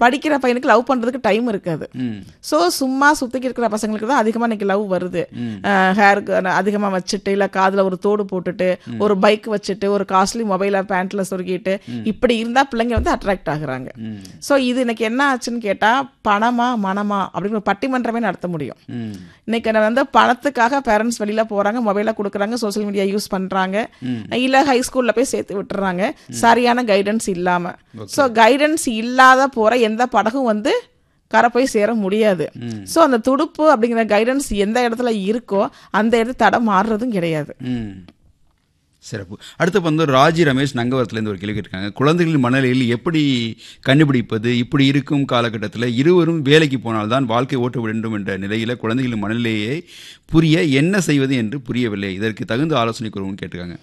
படிக்கிற பையனுக்கு லவ் பண்றதுக்கு டைம் இருக்காது ம் ஸோ சும்மா சுத்திக்கு இருக்கிற பசங்களுக்கு தான் அதிகமா இன்னைக்கு லவ் வருது ஹேருக்கு அதிகமா வச்சுட்டு இல்ல காதுல ஒரு தோடு போட்டுட்டு ஒரு பைக் வச்சுட்டு ஒரு காஸ்ட்லி மொபைல பேண்ட்ல சொருகிட்டு இப்படி இருந்தா பிள்ளைங்க வந்து அட்ராக்ட் ஆகுறாங்க ம் ஸோ இது இன்னைக்கு என்ன ஆச்சுன்னு கேட்டா பணமா மனமா அப்படிங்கிற பட்டிமன்றமே நடத்த முடியும் ம் இன்னைக்கு நான் வந்து பணத்துக்காக பேரண்ட்ஸ் வெளியில போறாங்க மொபைல கொடுக்குறாங்க சோஷியல் மீடியா யூஸ் பண்றாங்க இல்ல ஹை ஸ்கூல்ல போய் சேர்த்து விட்டுறாங்க சரியான கைடன்ஸ் இல்லாம ஸோ கைடன்ஸ் இல்லாத போற எந்த படகும் வந்து கரை போய் சேர முடியாது ஸோ அந்த துடுப்பு அப்படிங்கிற கைடன்ஸ் எந்த இடத்துல இருக்கோ அந்த இடத்துல தடம் மாறுறதும் கிடையாது ம் சிறப்பு அடுத்து வந்து ராஜி ரமேஷ் நங்கவரத்துலேருந்து ஒரு கேள்வி கேட்டிருக்காங்க குழந்தைகளின் மனநிலையில் எப்படி கண்டுபிடிப்பது இப்படி இருக்கும் காலகட்டத்தில் இருவரும் வேலைக்கு போனால்தான் வாழ்க்கை ஓட்ட வேண்டும் என்ற நிலையில் குழந்தைகளின் மனநிலையை புரிய என்ன செய்வது என்று புரியவில்லை இதற்கு தகுந்த ஆலோசனை கூறுவோம்னு கேட்டிருக்காங்க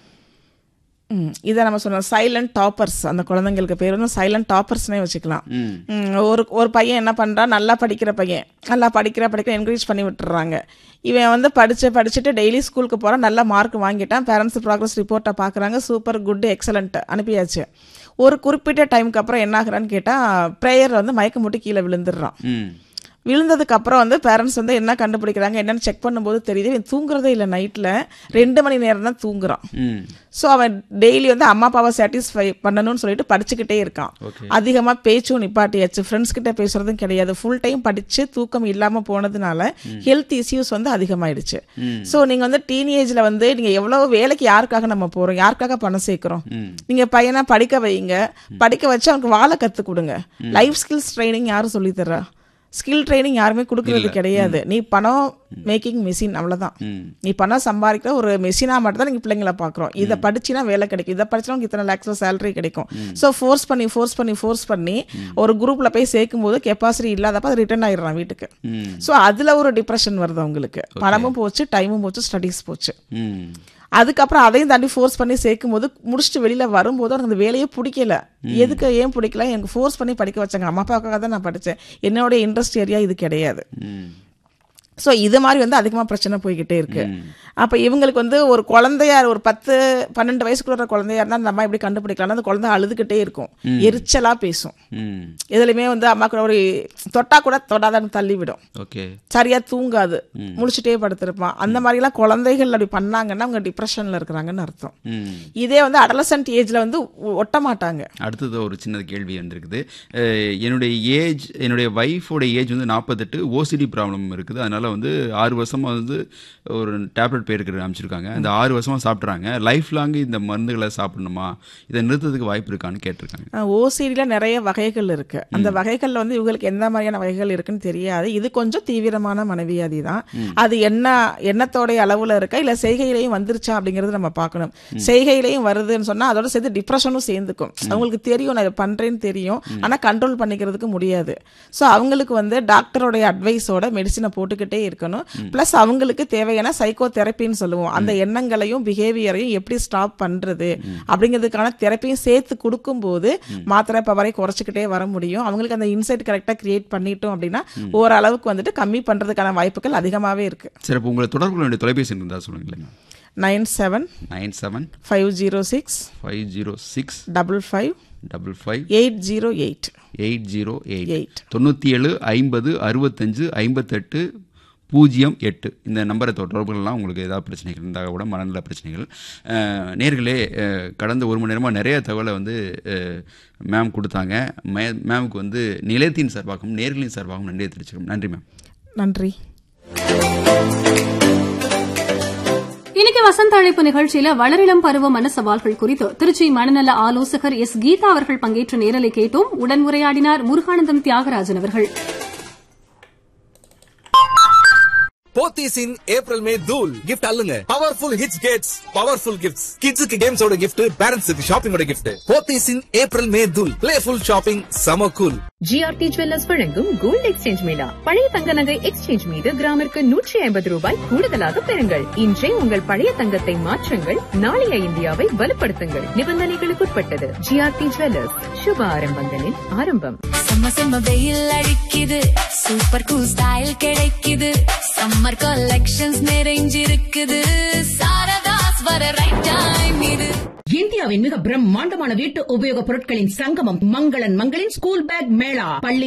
ம், இதை நம்ம சொன்னோம் சைலண்ட் டாப்பர்ஸ் அந்த குழந்தைங்களுக்கு பேர் வந்து சைலண்ட் டாப்பர்ஸ்னே வச்சுக்கலாம் ம் ம், ஒரு ஒரு பையன் என்ன பண்ணுறான் நல்லா படிக்கிற பையன் நல்லா படிக்கிற படிக்கிற என்கரேஜ் பண்ணி விட்டுறாங்க இவன் வந்து படிச்சு படிச்சுட்டு டெய்லி ஸ்கூலுக்கு போகிறான் நல்ல மார்க் வாங்கிட்டான் பேரண்ட்ஸ் ப்ராக்ரஸ் ரிப்போர்ட்டை பார்க்குறாங்க சூப்பர் குட் எக்ஸலண்ட் அனுப்பியாச்சு ஒரு குறிப்பிட்ட டைமுக்கு அப்புறம் என்ன ஆகுறான்னு கேட்டால் ப்ரேயர் வந்து மயக்க முட்டி கீழே விழுந்துடுறான் ம் விழுந்ததுக்கு அப்புறம் வந்து பேரண்ட்ஸ் வந்து என்ன கண்டுபிடிக்கிறாங்க என்னன்னு செக் பண்ணும்போது தெரியுது இவன் தூங்குறதே இல்லை நைட்டில் ரெண்டு மணி நேரம் தான் தூங்குறான் ம் ஸோ அவன் டெய்லி வந்து அம்மா அப்பாவை சாட்டிஸ்ஃபை பண்ணணும்னு சொல்லிட்டு படிச்சுக்கிட்டே இருக்கான் ஓகே அதிகமாக பேச்சும் நிப்பாட்டியாச்சு ஃப்ரெண்ட்ஸ் கிட்ட பேசுறதும் கிடையாது ஃபுல் டைம் படிச்சு தூக்கம் இல்லாமல் போனதுனால ஹெல்த் இஷ்யூஸ் வந்து அதிகமாயிடுச்சு ம் ஸோ நீங்க வந்து டீனேஜ்ல வந்து நீங்க எவ்வளவு வேலைக்கு யாருக்காக நம்ம போறோம் யாருக்காக பணம் சேர்க்கிறோம் ம் நீங்க பையனை படிக்க வைங்க படிக்க வச்சு அவனுக்கு வாழ கத்து கொடுங்க லைஃப் ஸ்கில்ஸ் ட்ரைனிங் யாரும் சொல்லி தர்றா ஸ்கில் ட்ரைனிங் யாருமே கொடுக்கறது கிடையாது நீ பணம் மேக்கிங் மெஷின் அவ்வளவுதான் ம் நீ பணம் சம்பாதிக்கிற ஒரு மெஷினா மட்டும் தான் நீங்க பிள்ளைங்கள பாக்குறோம் இதை படிச்சினா வேலை கிடைக்கும் இதை படிச்சா உனக்கு இத்தனை லேக்ஸ்ல சேலரி கிடைக்கும் ஸோ ஃபோர்ஸ் பண்ணி ஃபோர்ஸ் பண்ணி ஃபோர்ஸ் பண்ணி ஒரு குரூப்ல போய் சேர்க்கும் போது கெப்பாசிட்டி இல்லாதப்ப அது ரிட்டர்ன் ஆயிடுறான் வீட்டுக்கு ம் ஸோ அதுல ஒரு டிப்ரெஷன் வருது அவங்களுக்கு பணமும் போச்சு டைமும் போச்சு ஸ்டடீஸ் போச்சு ம் அதுக்கப்புறம் அதையும் தாண்டி ஃபோர்ஸ் பண்ணி சேர்க்கும் போது முடிச்சுட்டு வெளியில வரும்போது எனக்கு அந்த வேலையே பிடிக்கல எதுக்கு ஏன் பிடிக்கல எனக்கு ஃபோர்ஸ் பண்ணி படிக்க வச்சாங்க அம்மா அப்பாவுக்காக தான் நான் படித்தேன் என்னோட இன்ட்ரெஸ்ட் ஏரியா இது கிடையாது ம் ஸோ இது மாதிரி வந்து அதிகமாக பிரச்சனை போய்கிட்டே இருக்கு ம். அப்போ இவங்களுக்கு வந்து ஒரு குழந்தையா ஒரு பத்து பன்னெண்டு வயசுக்குள்ள இருக்கிற குழந்தையா இருந்தால் அந்த அம்மா எப்படி கண்டுபிடிக்கலாம் அந்த குழந்தை அழுதுகிட்டே இருக்கும் எரிச்சலா பேசும் ம் எதுலையுமே வந்து அம்மா கூட ஒரு தொட்டா கூட தொடாதான்னு தள்ளி விடும் ஓகே சரியா தூங்காது முழிச்சிட்டே படுத்திருப்பான் அந்த மாதிரிலாம் குழந்தைகள் அப்படி பண்ணாங்கன்னா அவங்க டிப்ரெஷன்ல இருக்கிறாங்கன்னு அர்த்தம் ம் இதே வந்து அடலசன்ட் ஏஜ்ல வந்து ஒ- ஒட்ட மாட்டாங்க அடுத்தது ஒரு சின்ன கேள்வி வந்திருக்குது அஹ் என்னுடைய ஏஜ் என்னுடைய ஒய்ஃபோட ஏஜ் வந்து நாற்பத்தெட்டு ஓசிடி ப்ராப்ளம் இருக்குது அதனால வந்து ஆறு வருஷமா வந்து ஒரு டேப்லெட் பேருக்கு அமைச்சிருக்காங்க அந்த ஆறு வருஷமா சாப்பிட்றாங்க லைஃப் லாங் இந்த மருந்துகளை சாப்பிடணுமா இதை நிறுத்தத்துக்கு வாய்ப்பு இருக்கான்னு கேட்டிருக்காங்க ஓசிடில நிறைய வகைகள் இருக்கு அந்த வகைகள்ல வந்து இவங்களுக்கு எந்த மாதிரியான வகைகள் இருக்குன்னு தெரியாது இது கொஞ்சம் தீவிரமான மனவியாதி தான் அது என்ன எண்ணத்தோடைய அளவுல இருக்கா இல்ல செய்கையிலையும் வந்துருச்சா அப்படிங்கறது நம்ம பார்க்கணும் செய்கையிலையும் வருதுன்னு சொன்னா அதோட சேர்த்து டிப்ரெஷனும் சேர்ந்துக்கும் அவங்களுக்கு தெரியும் நான் இதை பண்றேன்னு தெரியும் ஆனா கண்ட்ரோல் பண்ணிக்கிறதுக்கு முடியாது ஸோ அவங்களுக்கு வந்து டாக்டரோடைய அட்வைஸோட மெடிசினை போட்டுக்கிட்டே இருக்கணும் ப்ளஸ் அவங்களுக்கு தேவையான சைக்கோ தெரப்பின்னு சொல்லுவோம் அந்த எண்ணங்களையும் பிஹேவியரையும் எப்படி ஸ்டாப் பண்றது அப்படிங்கிறதுக்கான தெரப்பியும் சேர்த்து கொடுக்கும்போது மாத்திரை பவரை குறைச்சிக்கிட்டே வர முடியும் அவங்களுக்கு அந்த இன்சைட் கரெக்டாக கிரியேட் பண்ணிட்டோம் அப்படின்னா ஓரளவுக்கு வந்துட்டு கம்மி பண்றதுக்கான வாய்ப்புகள் அதிகமாவே இருக்கு சரி அப்போ உங்களை தொடர்பு கொள்ள வேண்டிய தொலைபேசி இருந்தால் சொல்லுங்களேன் nine seven nine seven five zero six five zero six double five double five eight zero eight eight zero eight eight தொண்ணூற்றி ஏழு ஐம்பது அறுபத்தஞ்சு ஐம்பத்தெட்டு பூஜ்ஜியம் எட்டு இந்த நம்பரை தொடர்புகள்லாம் உங்களுக்கு ஏதாவது பிரச்சனைகள் இருந்தால் கூட மனநல பிரச்சனைகள் அஹ், நேர்களே அஹ், கடந்த ஒரு மணி நேரமாக நிறைய தகவலை வந்து அஹ், மேம் கொடுத்தாங்க மே மேமுக்கு வந்து நிலையத்தின் சார்பாகவும் நேர்களின் சார்பாகவும் நன்றியை தெரிவிச்சுக்கிறோம் நன்றி மேம் நன்றி இன்னைக்கு வசந்த அழைப்பு நிகழ்ச்சியில வளரிளம் பருவ மன சவால்கள் குறித்து திருச்சி மனநல ஆலோசகர் எஸ் கீதா அவர்கள் பங்கேற்ற நேரலை கேட்டோம் உடன் உரையாடினார் முருகானந்தம் தியாகராஜன் அவர்கள் போத்தீஸ் இன் ஏப்ரல் மே தூல் கிஃப்ட் அல்லுங்க powerful hits gets powerful gifts கிட்ஸுக்கு கேம்ஸோட கிஃப்ட் பேரண்ட்ஸுக்கு ஷாப்பிங்கோட gift Pothys in April May தூல் பிளேஃபுல் ஷாப்பிங் சம கூல் ஜிஆர்டி ஜுவல்லர்ஸ் வழங்கும் கோல்ட் எக்ஸ்சேஞ்ச் மேளா பழைய தங்க நகை எக்ஸ்சேஞ்ச் மீது கிராமிற்கு நூற்றி ஐம்பது ரூபாய் கூடுதலாக பெறுங்கள் இன்றே உங்கள் பழைய தங்கத்தை மாற்றுங்கள் நாளைய இந்தியாவை வலுப்படுத்துங்கள் நிபந்தனைகளுக்குட்பட்டது ஜிஆர்டி ஜுவல்லர்ஸ் சுப ஆரம்பங்களின் ஆரம்பம் செம்ம செம்ம வெயில் அடிக்குது சூப்பர் கூல் ஸ்டைல் கிடைக்குது சம்மர் கலெக்ஷன்ஸ் நிறைஞ்சிருக்குது சாரதாஸ் வர ரைட் டைம் இது இந்தியாவின் மிக பிரம்மாண்டமான வீட்டு உபயோகப் பொருட்களின் சங்கமம் மங்களன் மங்களின் ஸ்கூல் பேக் மேளா பள்ளி